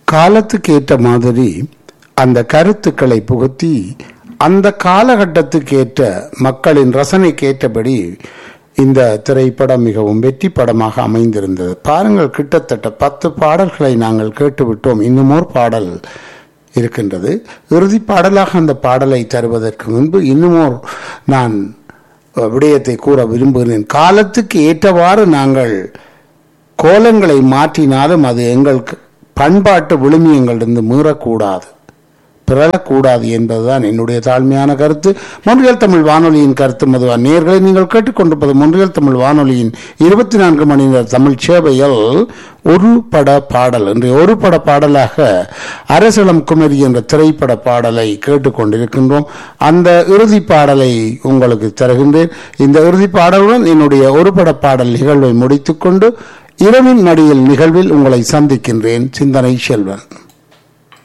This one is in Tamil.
காலத்துக்கு ஏற்ற மாதிரி அந்த கருத்துக்களை புகுத்தி அந்த காலகட்டத்துக்கு ஏற்ற மக்களின் ரசனைக்கு ஏற்றபடி இந்த திரைப்படம் மிகவும் வெற்றி படமாக அமைந்திருந்தது பாருங்கள் கிட்டத்தட்ட பத்து பாடல்களை நாங்கள் கேட்டுவிட்டோம் இன்னும் ஒரு பாடல் இருக்கின்றது இறுதி பாடலாக அந்த பாடலை தருவதற்கு முன்பு இன்னுமோர் நான் விடயத்தை கூற விரும்புகிறேன் காலத்துக்கு ஏற்றவாறு நாங்கள் கோலங்களை மாற்றினாலும் அது எங்கள் பண்பாட்டு விழுமியங்களிலிருந்து மீறக்கூடாது பிறழக்கூடாது என்பதுதான் என்னுடைய தாழ்மையான கருத்து மொன்றியல் தமிழ் வானொலியின் கருத்து மதுவான் நேர்களை நீங்கள் கேட்டுக்கொண்டிருப்பது மொன்றியல் தமிழ் வானொலியின் இருபத்தி நான்கு மணி நேர தமிழ் சேவையில் ஒரு பட பாடல் என்று ஒரு பட பாடலாக அரசளம் குமரி என்ற திரைப்பட பாடலை கேட்டுக்கொண்டிருக்கின்றோம் அந்த இறுதி பாடலை உங்களுக்கு தருகின்றேன் இந்த இறுதி பாடலுடன் என்னுடைய ஒரு பட பாடல் நிகழ்வை முடித்துக்கொண்டு இரவின் மடியில் நிகழ்வில் உங்களை சந்திக்கின்றேன் சிந்தனை செல்வன்